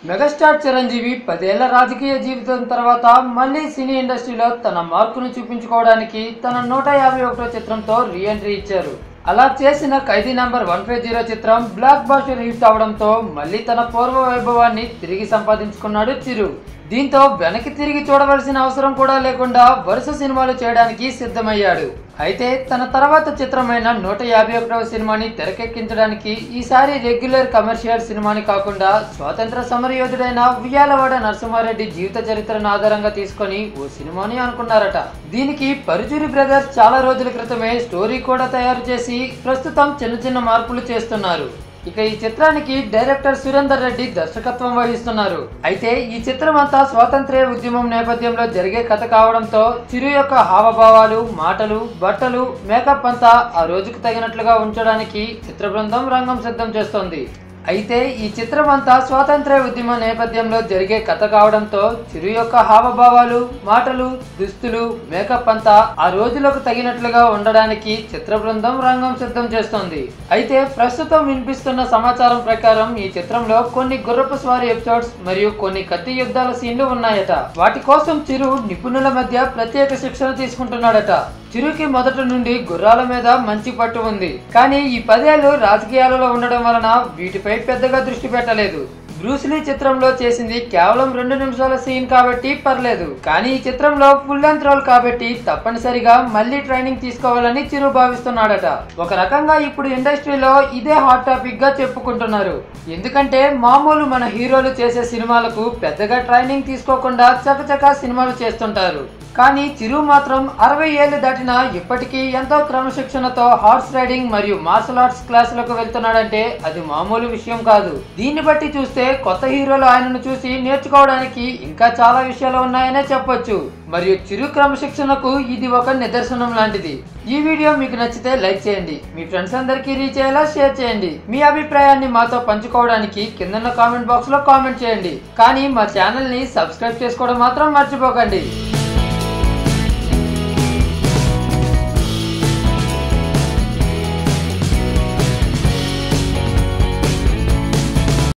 megastar Chiranjeevi పదేళ్ల రాజకీయ జీవితం తర్వాత మళ్ళీ సినీ ఇండస్ట్రీలో తన మార్కును చూపించుకోవడానికి తన నూట యాభై ఒకటో చిత్రంతో రీ ఎంట్రీ ఇచ్చారు అలా చేసిన Khaidi number one five zero చిత్రం బ్లాక్ బాస్టర్ హిట్ అవడంతో మళ్ళీ తన పూర్వ వైభవాన్ని తిరిగి సంపాదించుకున్నాడు చిరు దీంతో వెనక్కి తిరిగి చూడవలసిన అవసరం కూడా లేకుండా వరుస సినిమాలు చేయడానికి సిద్ధమయ్యాడు అయితే తన తర్వాత చిత్రమైన నూట యాభై ఒకటవ సినిమాని తెరకెక్కించడానికి ఈసారి రెగ్యులర్ కమర్షియల్ సినిమాని కాకుండా స్వాతంత్ర సమరయోధుడైన ఉయ్యాలవాడ నరసింహారెడ్డి జీవిత చరిత్రను ఆధారంగా తీసుకొని ఓ సినిమాని అనుకున్నారట దీనికి పరుచూరి బ్రదర్స్ చాలా రోజుల క్రితమే స్టోరీ కూడా తయారు చేసి ప్రస్తుతం చిన్న చిన్న మార్పులు చేస్తున్నారు ఇక ఈ చిత్రానికి డైరెక్టర్ సురేందర్ రెడ్డి దర్శకత్వం వహిస్తున్నారు అయితే ఈ చిత్రం అంతా స్వాతంత్ర్య ఉద్యమం నేపథ్యంలో జరిగే కథ కావడంతో చిరు యొక్క హావభావాలు మాటలు బట్టలు మేకప్ అంతా ఆ రోజుకు తగినట్లుగా ఉంచడానికి చిత్ర బృందం రంగం సిద్ధం చేస్తోంది అయితే ఈ చిత్రం అంతా స్వాతంత్ర్య ఉద్యమ నేపథ్యంలో జరిగే కథ కావడంతో చిరు యొక్క హావభావాలు మాటలు దుస్తులు మేకప్ అంతా ఆ రోజులకు తగినట్లుగా ఉండడానికి చిత్ర బృందం రంగం సిద్ధం చేస్తోంది అయితే ప్రస్తుతం వినిపిస్తున్న సమాచారం ప్రకారం ఈ చిత్రంలో కొన్ని గుర్రపు స్వారీ ఎపిసోడ్స్ మరియు కొన్ని కత్తి యుద్ధాల సీన్లు ఉన్నాయట వాటి కోసం చిరు నిపుణుల మధ్య ప్రత్యేక శిక్షణ తీసుకుంటున్నాడట చిరుకి మొదటి నుండి గుర్రాల మీద మంచి పట్టు ఉంది కానీ ఈ పదేళ్లు రాజకీయాలలో ఉండడం వలన వీటిపై పెద్దగా దృష్టి పెట్టలేదు బ్రూస్లీ చిత్రంలో చేసింది కేవలం రెండు నిమిషాల సీన్ కాబట్టి పర్లేదు కానీ ఈ చిత్రంలో ఫుల్ లెంత్ రోల్ కాబట్టి తప్పనిసరిగా మళ్ళీ ట్రైనింగ్ తీసుకోవాలని చిరు భావిస్తున్నాడట ఒక రకంగా ఇప్పుడు ఇండస్ట్రీలో ఇదే హాట్ టాపిక్ గా చెప్పుకుంటున్నారు ఎందుకంటే మామూలు మన హీరోలు చేసే సినిమాలకు పెద్దగా ట్రైనింగ్ తీసుకోకుండా చకచకా సినిమాలు చేస్తుంటారు కానీ చిరు మాత్రం అరవై ఏళ్ళు దాటినా ఇప్పటికీ ఎంతో క్రమశిక్షణతో హార్స్ రైడింగ్ మరియు మార్షల్ ఆర్ట్స్ క్లాసులకు వెళ్తున్నాడంటే అది మామూలు విషయం కాదు దీన్ని బట్టి చూస్తే కొత్త హీరోలు ఆయనను చూసి నేర్చుకోవడానికి ఇంకా చాలా విషయాలు ఉన్నాయనే చెప్పొచ్చు మరియు చిరు క్రమశిక్షణకు ఇది ఒక నిదర్శనం లాంటిది ఈ వీడియో మీకు నచ్చితే లైక్ చేయండి మీ ఫ్రెండ్స్ అందరికీ రీచ్ అయ్యేలా షేర్ చేయండి మీ అభిప్రాయాన్ని మాతో పంచుకోవడానికి కిందన్న కామెంట్ బాక్స్ లో కామెంట్ చేయండి కానీ మా ఛానల్ ని సబ్స్క్రైబ్ చేసుకోవడం మాత్రం మర్చిపోకండి